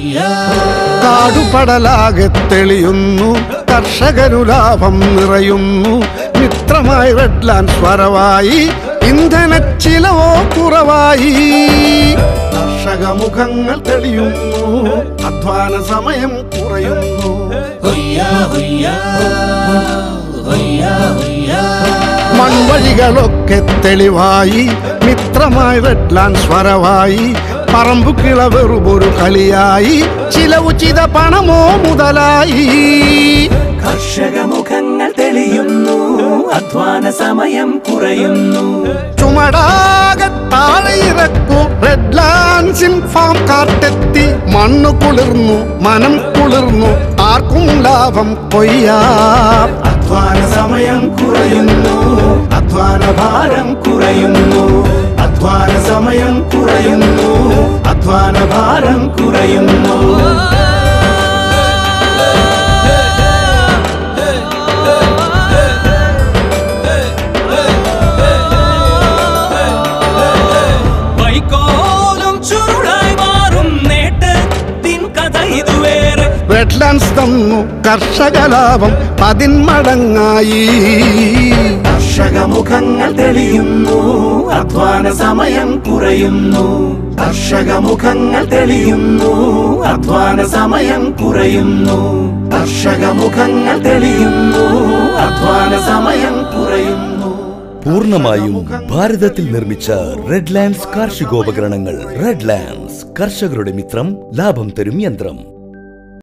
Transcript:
കാടുപടലാകെ തെളിയുന്നു കർഷകരു ലാഭം നിറയുന്നു മിത്രമായി റെഡ്ലാൻഡ് സ്വരവായി ഇന്ധന ചിലവോ കുറവായി കർഷക മുഖങ്ങൾ തെളിയുന്നു അധ്വാന സമയം കുറയുന്നു മൺവഴികളൊക്കെ തെളിവായി മിത്രമായി റെഡ്ലാൻഡ് സ്വരവായി പറമ്പു കിളവെറുപൊരു കളിയായി ചില ഉചിത പണമോ മുതലായി കർഷക മുഖങ്ങൾ തെളിയുന്നു അധ്വാന സമയം കുറയുന്നു ചുമടാകെ താഴെ ഇറക്കൂ റെഡ് ലാൻസിൻ ഫാം കാട്ടെത്തി മണ്ണു കുളിർന്നു മനം കുളിർന്നു ആർക്കും ലാഭം കൊയ്യാം അധ്വാന സമയം കുറയുന്നു അധ്വാന ഭാരം കുറയുന്നു അധ്വാന സമയം കുറയുന്നു അധ്വാന ഭാരം കുറയുന്നു വൈക്കോലും ചുരുളായി മാറും നേട്ടത്തിൻ കഥ ഇതുവേറെ റെഡ് ലാൻസ് തന്നു കർഷക ലാഭം പതിന്മടങ്ങായി കർഷക മുഖങ്ങൾ തെളിയുന്നു അധ്വാന സമയം കുറയുന്നു കർഷക മുഖങ്ങൾ തെളിയുന്നു അധ്വാന സമയം കുറയുന്നു കർഷക മുഖങ്ങൾ തെളിയുന്നു അധ്വാന സമയം കുറയുന്നു പൂർണ്ണമായും ഭാരതത്തിൽ നിർമ്മിച്ച റെഡ് ലാൻഡ്സ് കാർഷികോപകരണങ്ങൾ റെഡ് ലാൻഡ്സ് കർഷകരുടെ മിത്രം ലാഭം തരും യന്ത്രം